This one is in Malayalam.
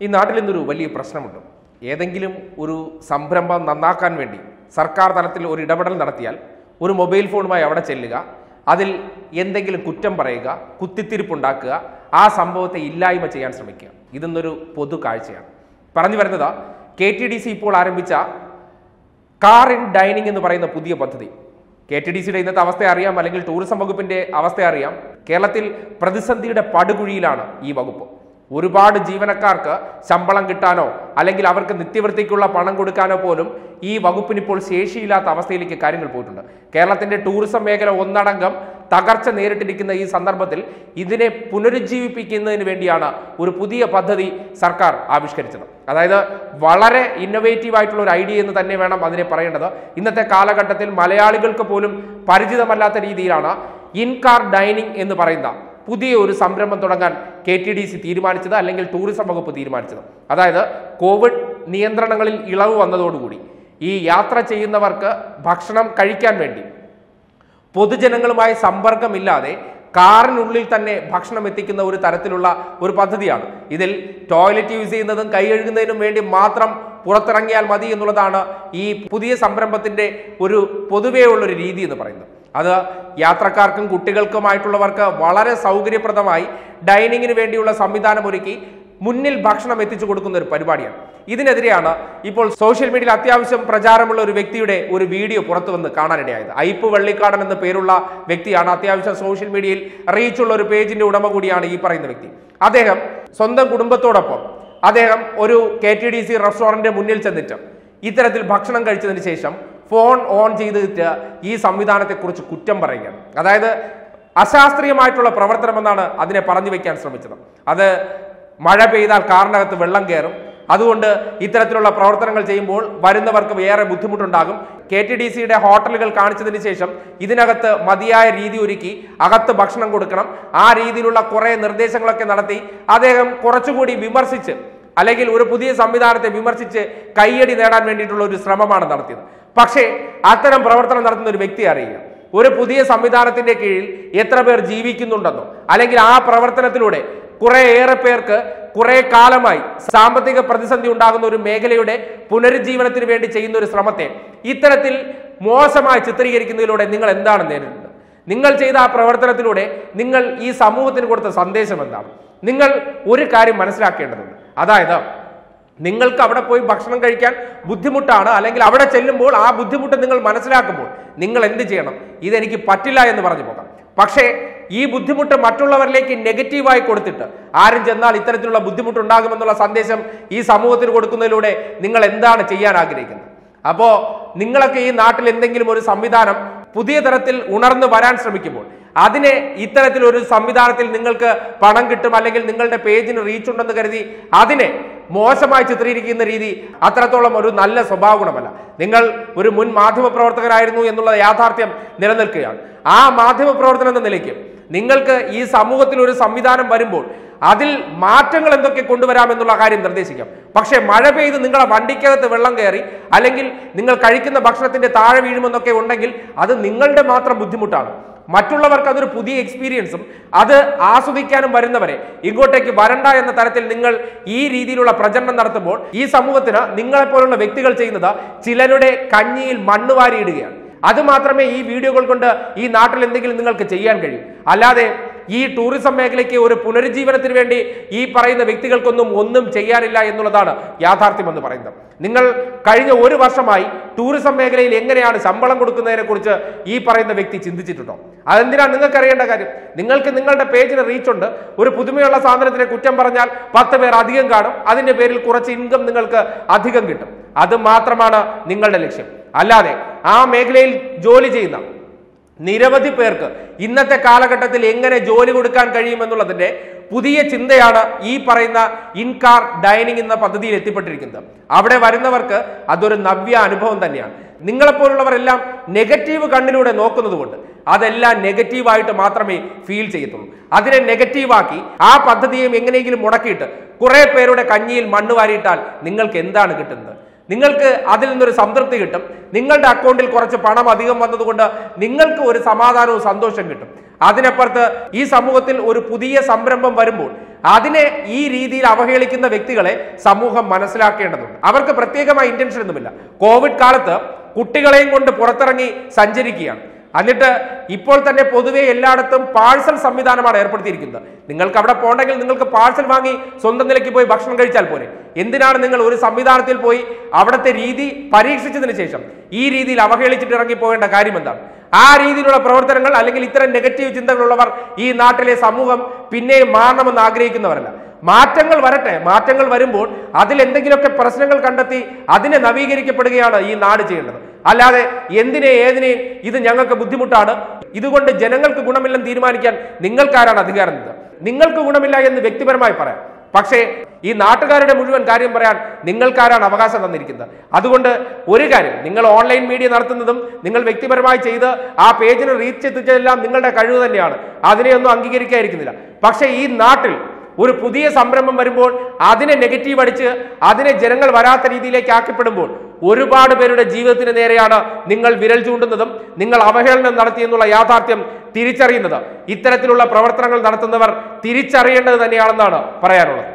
ഈ നാട്ടിൽ ഇന്നൊരു വലിയ പ്രശ്നമുണ്ട് ഏതെങ്കിലും ഒരു സംരംഭം നന്നാക്കാൻ വേണ്ടി സർക്കാർ തലത്തിൽ ഒരു ഇടപെടൽ നടത്തിയാൽ ഒരു മൊബൈൽ ഫോണുമായി അവിടെ ചെല്ലുക അതിൽ എന്തെങ്കിലും കുറ്റം പറയുക കുത്തിത്തിരിപ്പുണ്ടാക്കുക ആ സംഭവത്തെ ഇല്ലായ്മ ചെയ്യാൻ ശ്രമിക്കുക ഇതൊന്നൊരു പൊതു കാഴ്ചയാണ് പറഞ്ഞു വരുന്നത് കെ ടി ഡി സി ഇപ്പോൾ ആരംഭിച്ച കാർ ഇൻ ഡൈനിങ് എന്ന് പറയുന്ന പുതിയ പദ്ധതി കെ ടി ഡി സിയുടെ ഇന്നത്തെ അവസ്ഥ അറിയാം അല്ലെങ്കിൽ ടൂറിസം വകുപ്പിന്റെ അവസ്ഥ അറിയാം കേരളത്തിൽ പ്രതിസന്ധിയുടെ പടുകുഴിയിലാണ് ഈ വകുപ്പ് ഒരുപാട് ജീവനക്കാർക്ക് ശമ്പളം കിട്ടാനോ അല്ലെങ്കിൽ അവർക്ക് നിത്യവൃത്തിക്കുള്ള പണം കൊടുക്കാനോ പോലും ഈ വകുപ്പിന് ഇപ്പോൾ ശേഷിയില്ലാത്ത അവസ്ഥയിലേക്ക് കാര്യങ്ങൾ പോയിട്ടുണ്ട് കേരളത്തിന്റെ ടൂറിസം മേഖല ഒന്നടങ്കം തകർച്ച നേരിട്ടിരിക്കുന്ന ഈ സന്ദർഭത്തിൽ ഇതിനെ പുനരുജ്ജീവിപ്പിക്കുന്നതിന് വേണ്ടിയാണ് ഒരു പുതിയ പദ്ധതി സർക്കാർ ആവിഷ്കരിച്ചത് അതായത് വളരെ ഇന്നൊവേറ്റീവ് ആയിട്ടുള്ള ഒരു ഐഡിയ എന്ന് തന്നെ വേണം അതിനെ പറയേണ്ടത് ഇന്നത്തെ കാലഘട്ടത്തിൽ മലയാളികൾക്ക് പോലും പരിചിതമല്ലാത്ത രീതിയിലാണ് ഇൻ കാർ ഡൈനിങ് എന്ന് പറയുന്ന പുതിയ ഒരു സംരംഭം തുടങ്ങാൻ കെ ടി ഡി സി തീരുമാനിച്ചത് അല്ലെങ്കിൽ ടൂറിസം വകുപ്പ് തീരുമാനിച്ചത് അതായത് കോവിഡ് നിയന്ത്രണങ്ങളിൽ ഇളവ് വന്നതോടുകൂടി ഈ യാത്ര ചെയ്യുന്നവർക്ക് ഭക്ഷണം കഴിക്കാൻ വേണ്ടി പൊതുജനങ്ങളുമായി സമ്പർക്കമില്ലാതെ കാറിനുള്ളിൽ തന്നെ ഭക്ഷണം എത്തിക്കുന്ന ഒരു തരത്തിലുള്ള ഒരു പദ്ധതിയാണ് ഇതിൽ ടോയ്ലറ്റ് യൂസ് ചെയ്യുന്നതും കൈ കഴുകുന്നതിനും വേണ്ടി മാത്രം പുറത്തിറങ്ങിയാൽ മതി എന്നുള്ളതാണ് ഈ പുതിയ സംരംഭത്തിന്റെ ഒരു പൊതുവേ ഉള്ളൊരു രീതി എന്ന് പറയുന്നത് അത് യാത്രക്കാർക്കും കുട്ടികൾക്കുമായിട്ടുള്ളവർക്ക് വളരെ സൗകര്യപ്രദമായി ഡൈനിങ്ങിന് വേണ്ടിയുള്ള സംവിധാനം ഒരുക്കി മുന്നിൽ ഭക്ഷണം എത്തിച്ചു കൊടുക്കുന്ന ഒരു പരിപാടിയാണ് ഇതിനെതിരെയാണ് ഇപ്പോൾ സോഷ്യൽ മീഡിയയിൽ അത്യാവശ്യം പ്രചാരമുള്ള ഒരു വ്യക്തിയുടെ ഒരു വീഡിയോ പുറത്തു വന്ന് കാണാനിടയായത് ഐപ്പ് വെള്ളിക്കാടൻ എന്ന പേരുള്ള വ്യക്തിയാണ് അത്യാവശ്യം സോഷ്യൽ മീഡിയയിൽ റീച്ചുള്ള ഒരു പേജിന്റെ ഉടമ കൂടിയാണ് ഈ പറയുന്ന വ്യക്തി അദ്ദേഹം സ്വന്തം കുടുംബത്തോടൊപ്പം അദ്ദേഹം ഒരു K T D C restaurant മുന്നിൽ ചെന്നിട്ട് ഇത്തരത്തിൽ ഭക്ഷണം കഴിച്ചതിന് ശേഷം ഫോൺ ഓൺ ചെയ്തിട്ട് ഈ സംവിധാനത്തെക്കുറിച്ച് കുറ്റം പറയുകയാണ് അതായത് അശാസ്ത്രീയമായിട്ടുള്ള പ്രവർത്തനമെന്നാണ് അതിനെ പറഞ്ഞു വെക്കാൻ ശ്രമിച്ചത് അത് മഴ പെയ്താൽ കാറിനകത്ത് വെള്ളം കയറും അതുകൊണ്ട് ഇത്തരത്തിലുള്ള പ്രവർത്തനങ്ങൾ ചെയ്യുമ്പോൾ വരുന്നവർക്ക് ഏറെ ബുദ്ധിമുട്ടുണ്ടാകും കെ ടി ഡി സിയുടെ ഹോട്ടലുകൾ കാണിച്ചതിന് ശേഷം ഇതിനകത്ത് മതിയായ രീതി ഒരുക്കി അകത്ത് ഭക്ഷണം കൊടുക്കണം ആ രീതിയിലുള്ള കുറെ നിർദ്ദേശങ്ങളൊക്കെ നടത്തി അദ്ദേഹം കുറച്ചുകൂടി വിമർശിച്ച് അല്ലെങ്കിൽ ഒരു പുതിയ സംവിധാനത്തെ വിമർശിച്ച് കയ്യടി നേടാൻ വേണ്ടിയിട്ടുള്ള ഒരു ശ്രമമാണ് നടത്തിയത് പക്ഷേ അത്തരം പ്രവർത്തനം നടത്തുന്ന ഒരു വ്യക്തി അറിയുക ഒരു പുതിയ സംവിധാനത്തിന്റെ കീഴിൽ എത്ര പേർ ജീവിക്കുന്നുണ്ടെന്നോ അല്ലെങ്കിൽ ആ പ്രവർത്തനത്തിലൂടെ കുറെ ഏറെ പേർക്ക് കുറെ കാലമായി സാമ്പത്തിക പ്രതിസന്ധി ഉണ്ടാകുന്ന ഒരു മേഖലയുടെ പുനരുജ്ജീവനത്തിന് വേണ്ടി ചെയ്യുന്ന ഒരു ശ്രമത്തെ ഇത്തരത്തിൽ മോശമായി ചിത്രീകരിക്കുന്നതിലൂടെ നിങ്ങൾ എന്താണ് നേരിടുന്നത് നിങ്ങൾ ചെയ്ത ആ പ്രവർത്തനത്തിലൂടെ നിങ്ങൾ ഈ സമൂഹത്തിന് കൊടുത്ത സന്ദേശം എന്താണ് നിങ്ങൾ ഒരു കാര്യം മനസ്സിലാക്കേണ്ടതുണ്ട് അതായത് നിങ്ങൾക്ക് അവിടെ പോയി ഭക്ഷണം കഴിക്കാൻ ബുദ്ധിമുട്ടാണ് അല്ലെങ്കിൽ അവിടെ ചെല്ലുമ്പോൾ ആ ബുദ്ധിമുട്ട് നിങ്ങൾ മനസ്സിലാക്കുമ്പോൾ നിങ്ങൾ എന്ത് ചെയ്യണം ഇതെനിക്ക് പറ്റില്ല എന്ന് പറഞ്ഞു പോകാം പക്ഷേ ഈ ബുദ്ധിമുട്ട് മറ്റുള്ളവരിലേക്ക് നെഗറ്റീവായി കൊടുത്തിട്ട് ആരും ചെന്നാൽ ഇത്തരത്തിലുള്ള ബുദ്ധിമുട്ടുണ്ടാകുമെന്നുള്ള സന്ദേശം ഈ സമൂഹത്തിന് കൊടുക്കുന്നതിലൂടെ നിങ്ങൾ എന്താണ് ചെയ്യാൻ ആഗ്രഹിക്കുന്നത് അപ്പോ നിങ്ങളൊക്കെ ഈ നാട്ടിൽ എന്തെങ്കിലും ഒരു സംവിധാനം പുതിയ തരത്തിൽ ഉണർന്നു വരാൻ ശ്രമിക്കുമ്പോൾ അതിനെ ഇത്തരത്തിൽ ഒരു സംവിധാനത്തിൽ നിങ്ങൾക്ക് പണം കിട്ടും അല്ലെങ്കിൽ നിങ്ങളുടെ പേജിന് റീച്ച് ഉണ്ടെന്ന് കരുതി അതിനെ മോശമായി ചിത്രീകരിക്കുന്ന രീതി അത്രത്തോളം ഒരു നല്ല സ്വഭാവ ഗുണമല്ല നിങ്ങൾ ഒരു മുൻ മാധ്യമ പ്രവർത്തകരായിരുന്നു എന്നുള്ള യാഥാർത്ഥ്യം നിലനിൽക്കുകയാണ് ആ മാധ്യമ പ്രവർത്തനം എന്ന നിലയ്ക്ക് നിങ്ങൾക്ക് ഈ സമൂഹത്തിൽ ഒരു സംവിധാനം വരുമ്പോൾ അതിൽ മാറ്റങ്ങൾ എന്തൊക്കെ കൊണ്ടുവരാമെന്നുള്ള കാര്യം നിർദ്ദേശിക്കാം പക്ഷേ മഴ പെയ്ത് നിങ്ങളെ വണ്ടിക്കകത്ത് വെള്ളം കയറി അല്ലെങ്കിൽ നിങ്ങൾ കഴിക്കുന്ന ഭക്ഷണത്തിന്റെ താഴെ വീഴുമെന്നൊക്കെ ഉണ്ടെങ്കിൽ അത് നിങ്ങളുടെ മാത്രം ബുദ്ധിമുട്ടാണ് മറ്റുള്ളവർക്ക് അതൊരു പുതിയ എക്സ്പീരിയൻസും അത് ആസ്വദിക്കാനും വരുന്നവരെ ഇങ്ങോട്ടേക്ക് വരണ്ട എന്ന തരത്തിൽ നിങ്ങൾ ഈ രീതിയിലുള്ള പ്രചരണം നടത്തുമ്പോൾ ഈ സമൂഹത്തിന് നിങ്ങളെപ്പോലുള്ള വ്യക്തികൾ ചെയ്യുന്നത് ചിലരുടെ കഞ്ഞിയിൽ മണ്ണ് വാരിയിടുകയാണ് അത് മാത്രമേ ഈ വീഡിയോകൾ കൊണ്ട് ഈ നാട്ടിൽ എന്തെങ്കിലും നിങ്ങൾക്ക് ചെയ്യാൻ കഴിയൂ അല്ലാതെ ഈ ടൂറിസം മേഖലയ്ക്ക് ഒരു പുനരുജ്ജീവനത്തിന് വേണ്ടി ഈ പറയുന്ന വ്യക്തികൾക്കൊന്നും ഒന്നും ചെയ്യാനില്ല എന്നുള്ളതാണ് യാഥാർത്ഥ്യം എന്ന് പറയുന്നത് നിങ്ങൾ കഴിഞ്ഞ ഒരു വർഷമായി ടൂറിസം മേഖലയിൽ എങ്ങനെയാണ് ശമ്പളം കൊടുക്കുന്നതിനെ കുറിച്ച് ഈ പറയുന്ന വ്യക്തി ചിന്തിച്ചിട്ടുണ്ടോ അതെന്തിനാണ് നിങ്ങൾക്ക് അറിയേണ്ട കാര്യം നിങ്ങൾക്ക് നിങ്ങളുടെ പേജിന് റീച്ച് ഉണ്ട് ഒരു പുതുമയുള്ള സാധനത്തിനെ കുറ്റം പറഞ്ഞാൽ പത്ത് പേർ അധികം കാണും അതിന്റെ പേരിൽ കുറച്ച് ഇൻകം നിങ്ങൾക്ക് അധികം കിട്ടും അത് മാത്രമാണ് നിങ്ങളുടെ ലക്ഷ്യം അല്ലാതെ ആ മേഖലയിൽ ജോലി ചെയ്യുന്ന നിരവധി പേർക്ക് ഇന്നത്തെ കാലഘട്ടത്തിൽ എങ്ങനെ ജോലി കൊടുക്കാൻ കഴിയുമെന്നുള്ളതിന്റെ പുതിയ ചിന്തയാണ് ഈ പറയുന്ന ഇൻകാർ ഡൈനിങ് എന്ന പദ്ധതിയിൽ എത്തിപ്പെട്ടിരിക്കുന്നത് അവിടെ വരുന്നവർക്ക് അതൊരു നവ്യ അനുഭവം തന്നെയാണ് നിങ്ങളെപ്പോലുള്ളവരെല്ലാം നെഗറ്റീവ് കണ്ണിലൂടെ നോക്കുന്നത് കൊണ്ട് അതെല്ലാം നെഗറ്റീവായിട്ട് മാത്രമേ ഫീൽ ചെയ്യത്തുള്ളൂ അതിനെ നെഗറ്റീവാക്കി ആ പദ്ധതിയും എങ്ങനെയെങ്കിലും മുടക്കിയിട്ട് കുറെ പേരുടെ കഞ്ഞിയിൽ മണ്ണ് വാരിയിട്ടാൽ നിങ്ങൾക്ക് എന്താണ് കിട്ടുന്നത് നിങ്ങൾക്ക് അതിൽ നിന്നൊരു സംതൃപ്തി കിട്ടും നിങ്ങളുടെ അക്കൗണ്ടിൽ കുറച്ച് പണം അധികം വന്നതുകൊണ്ട് നിങ്ങൾക്ക് ഒരു സമാധാനവും സന്തോഷം കിട്ടും അതിനപ്പുറത്ത് ഈ സമൂഹത്തിൽ ഒരു പുതിയ സംരംഭം വരുമ്പോൾ അതിനെ ഈ രീതിയിൽ അവഹേളിക്കുന്ന വ്യക്തികളെ സമൂഹം മനസ്സിലാക്കേണ്ടതുണ്ട് അവർക്ക് പ്രത്യേകമായ ഇന്റൻഷൻ ഒന്നുമില്ല കോവിഡ് കാലത്ത് കുട്ടികളെയും കൊണ്ട് പുറത്തിറങ്ങി സഞ്ചരിക്കുകയാണ് എന്നിട്ട് ഇപ്പോൾ തന്നെ പൊതുവെ എല്ലായിടത്തും പാഴ്സൽ സംവിധാനമാണ് ഏർപ്പെടുത്തിയിരിക്കുന്നത് നിങ്ങൾക്ക് അവിടെ പോകണമെങ്കിൽ നിങ്ങൾക്ക് പാഴ്സൽ വാങ്ങി സ്വന്തം നിലയ്ക്ക് പോയി ഭക്ഷണം കഴിച്ചാൽ പോരെ എന്തിനാണ് നിങ്ങൾ ഒരു സംവിധാനത്തിൽ പോയി അവിടുത്തെ രീതി പരീക്ഷിച്ചതിന് ശേഷം ഈ രീതിയിൽ അവഹേളിച്ചിട്ട് ഇറങ്ങി പോകേണ്ട കാര്യം എന്താണ് ആ രീതിയിലുള്ള പ്രവർത്തനങ്ങൾ അല്ലെങ്കിൽ ഇത്തരം നെഗറ്റീവ് ചിന്തകളുള്ളവർ ഈ നാട്ടിലെ സമൂഹം പിന്നെയും മാറണമെന്ന് ആഗ്രഹിക്കുന്നവരല്ല മാറ്റങ്ങൾ വരട്ടെ മാറ്റങ്ങൾ വരുമ്പോൾ അതിൽ എന്തെങ്കിലുമൊക്കെ പ്രശ്നങ്ങൾ കണ്ടെത്തി അതിനെ നവീകരിക്കപ്പെടുകയാണ് ഈ നാട് ചെയ്യേണ്ടത് അല്ലാതെ എന്തിനെ ഏതിനെയും ഇത് ഞങ്ങൾക്ക് ബുദ്ധിമുട്ടാണ് ഇതുകൊണ്ട് ജനങ്ങൾക്ക് ഗുണമില്ലെന്ന് തീരുമാനിക്കാൻ നിങ്ങൾക്കാരാണ് അധികാരം തന്നത് നിങ്ങൾക്ക് ഗുണമില്ല എന്ന് വ്യക്തിപരമായി പറയാം പക്ഷേ ഈ നാട്ടുകാരുടെ മുഴുവൻ കാര്യം പറയാൻ നിങ്ങൾക്കാരാണ് അവകാശം തന്നിരിക്കുന്നത് അതുകൊണ്ട് ഒരു കാര്യം നിങ്ങൾ ഓൺലൈൻ മീഡിയ നടത്തുന്നതും നിങ്ങൾ വ്യക്തിപരമായി ചെയ്ത് ആ പേജിന് റീച്ച് എത്തിച്ചതെല്ലാം നിങ്ങളുടെ കഴിവ് തന്നെയാണ് അതിനെയൊന്നും അംഗീകരിക്കാതിരിക്കുന്നില്ല പക്ഷേ ഈ നാട്ടിൽ ഒരു പുതിയ സംരംഭം വരുമ്പോൾ അതിനെ നെഗറ്റീവ് അടിച്ച് അതിനെ ജനങ്ങൾ വരാത്ത രീതിയിലേക്ക് ആക്കപ്പെടുമ്പോൾ ഒരുപാട് പേരുടെ ജീവിതത്തിന് നേരെയാണ് നിങ്ങൾ വിരൽ ചൂണ്ടുന്നതും നിങ്ങൾ അവഹേളനം നടത്തിയെന്നുള്ള യാഥാർത്ഥ്യം തിരിച്ചറിയുന്നത് ഇത്തരത്തിലുള്ള പ്രവർത്തനങ്ങൾ നടത്തുന്നവർ തിരിച്ചറിയേണ്ടത് തന്നെയാണെന്നാണ് പറയാനുള്ളത്